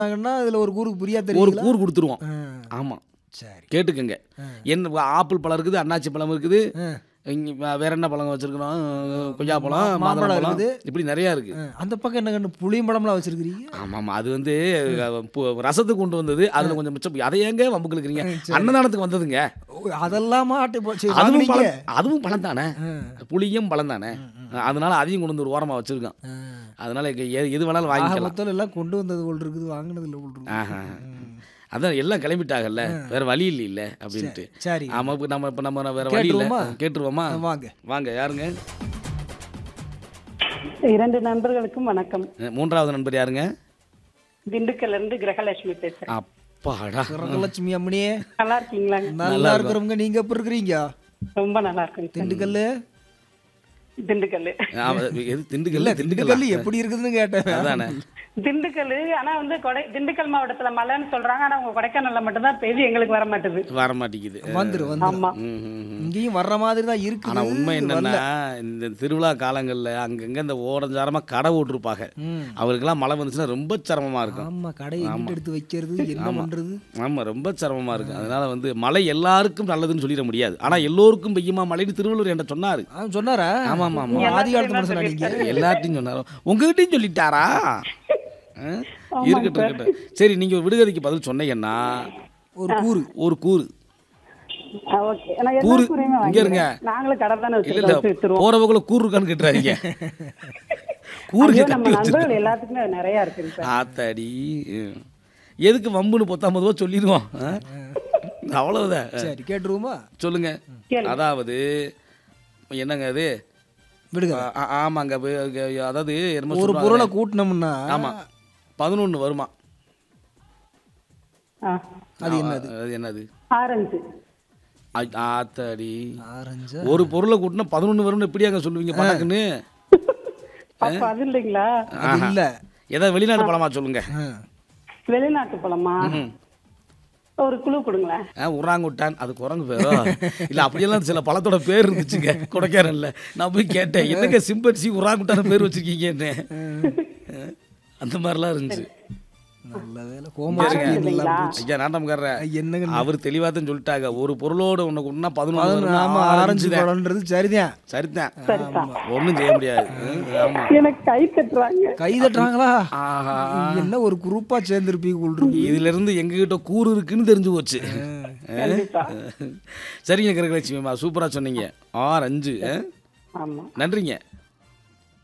சொன்னாங்கன்னா இதுல ஒரு கூருக்கு புரியா ஒரு தெரியும் கூறு கொடுத்துருவோம் ஆமாம் சரி கேட்டுக்கங்க என்ன ஆப்பிள் பழம் இருக்குது அன்னாச்சி பழம் இருக்குது ஆ. இங்க வே- வேற என்ன பழம் வச்சிருக்கிறோம் கொய்யா பழம் மாம்பழம் மாதுளம் பழம் இருக்குது. இப்படி நிறையா இருக்கு ஆ, அந்த பக்கம் என்ன கண்ணு புளியம்பழம்லாம் வச்சிருக்கிறீங்க ஆமாம் ஆமாம் அது வந்து அஹ், பு- ரசத்துக்கு கொண்டு வந்தது அதில் கொஞ்சம் மிச்சம் அதை ஏங்க வம்புக்கு இருக்கிறீங்க அன்னதானத்துக்கு வந்ததுங்க ஓ, அதெல்லாம் ஆட்டு போச்சு அதுவும் வாங்குனீங்க? பழம் அதுவும் பழம் தானே புளியும் பழம் தானே அதனால அதையும் கொண்டு வந்து ஒரு ஓரமாக வச்சிருக்கோம் ஆ. அதனால இங்க எது எது வேணாலும் ஆக வாங்கிக்கலாம் மொத்தம் எல்லாம் கொண்டு வந்தது போல் இருக்குது வாங்கினது இல்லை போல் இருக்குது ஆஹா அதான் எல்லாம் கிளம்பிட்டாங்கல்ல வேற வழி இல்லை இல்லை அப்படின்ட்டு சரி ஆமா இப்போ நம்ம இப்போ நம்ம வேற வழி இல்லை கேட்டுருவோமா? கேட்டுருவோமா வாங்க வாங்க யாருங்க இரண்டு நண்பர்களுக்கும் வணக்கம் அஹ், மூன்றாவது நண்பர் யாருங்க திண்டுக்கல்ல இருந்து கிரகலட்சுமி பேசுறேன் அப்பாடா லட்சுமி அம்மனியே நல்லா இருக்கீங்களா நல்லா இருக்கிறவங்க நீங்க எப்படி இருக்கிறீங்க ரொம்ப நல்லா இருக்குங்க சார். திண்டுக்கல்லு திண்டுக்கல் ஆமா, எது திண்டுக்கல்ல இல்ல திண்டுக்கல் திண்டுக்கல்லு எப்படி இருக்குதுன்னு கேட்டேன் அதானே திண்டுக்கல் ஆனா வந்து கொடை திண்டுக்கல் மாவட்டத்துல மழைன்னு சொல்றாங்க ஆனா உங்க கொடைக்கானல்ல மட்டும்தான் பெய்து எங்களுக்கு வர மாட்டுது வர மாட்டேங்குது வந்துரு வந்துரு ஆமா ம், ம், ம். இங்கேயும் வர்ற மாதிரி தான் இருக்குது ஆனா உண்மை என்னன்னா இந்த திருவிழா காலங்கள்ல அங்கங்க இந்த ஓடஞ்சாரமா கடை ஓட்டிருப்பாங்க ம். அவருக்கெல்லாம் மழை வந்துச்சுன்னா ரொம்ப சிரமமா இருக்கும் ஆமா கடையை எங்கிட்டு எடுத்து வைக்கிறது என்ன பண்றது ஆமா ரொம்ப சிரமமா இருக்கு அதனால வந்து மழை எல்லாருக்கும் நல்லதுன்னு சொல்லிட முடியாது ஆனா எல்லோருக்கும் பெய்யுமா மழைன்னு திருவள்ளுவர் என்கிட்ட சொன்னாரு ஆ சொன்னாரா ஆமா, ஆமா, ஆமா. ஆதி காலத்து மனுஷனா நீங்க எல்லார்ட்டையும் சொன்னாரோ உங்ககிட்டயும் சொல்லிட்டாரா ஆ? இருக்கட்டும் இருக்கட்டும் சரி நீங்க ஒரு விடுகதைக்கு பதில் சொன்னீங்கன்னா ஒரு கூறு ஒரு கூறு ஓகே நான் எல்லா கூறு, கூரையுமே இங்க இருங்க. வாங்கிக்கிறேன். நாங்களும் கடை தானே இல்ல இல்ல வச்சிருக்கோம் வச்சு வித்துருவோம் போறவங்களும் கூறு இருக்கான்னு கேட்டுறாதீங்க கூறு ஐயோ, நம்ம கட்டி வச்சிருக்கோம் நண்பர்கள் எல்லாத்துக்குமே அது நிறைய இருக்குங்க சார் ஆத்தாடி ம். எதுக்கு வம்புன்னு பத்தாம்பது ரூபா சொல்லிடுவோம் ஆ? அவ்வளவுதான் சரி கேட்டுருவோமா சொல்லுங்க கேளுங்க. அதாவது என்னங்க அது விடுங்க ஆ- ஆ- ஆமாங்க அது- அது- அதாவது என்னமோ ஒரு சொல்லுவாங்களே. பொருளை கூட்டினோம்னா ஆமா பதினொன்று வருமா ஆ. அது என்னது அது என்னது ஆரஞ்சு ஆ- ஆத்தாடி ஆரஞ்சு ஒரு பொருளை கூட்டினா பதினொன்று வரும்னு எப்படியாங்க சொல்லுவீங்க பணக்குன்னு அப்ப அது இல்லைங்களா அது இல்ல ஏதாவது வெளிநாட்டு பழமா சொல்லுங்க ஆ. வெளிநாட்டு பழமா ஒரு குழு கொடுங்களேன் ஆ உராங்குட்டான் அது குரங்கு பேரோ இல்லை அப்படியெல்லாம் சில பழத்தோட பேர் இருந்துச்சுங்க கொடைக்கானல்ல நான் போய் கேட்டேன் என்னங்க சிம்பன்சி உராங்குட்டான பேர் வச்சிருக்கீங்கன்னு அந்த மாதிரிலாம் இருந்துச்சு நல்ல வேலை இங்க கோமா இருங்க. ஐயா நாட்டம்காரர என்னங்க அவர் தெளிவா தான் சொல்லிட்டாங்க ஒரு பொருளோட உனக்கு ஒன்னா பதினொன்று பதினொன்று, வரும்னா ஆமா ஆரஞ்சு ஆரஞ்சு தான். பழம்ன்றது சரிதான் சரிதான் சரிதான் ஒண்ணும் செய்ய முடியாது ம், ஆமா எனக்கு கை தட்டுறாங்க கை தட்டுறாங்களா ஆஹா என்ன ஒரு குரூப்பா சேர்ந்துருப்பீங்க உள்ள இதுல இருந்து எங்ககிட்ட கூறு இருக்குன்னு தெரிஞ்சு போச்சு கண்டிப்பா சரிங்க கிரகலட்சுமிமா சூப்பரா சொன்னீங்க ஆறு அஞ்சு ஆ? ஆமா நன்றிங்க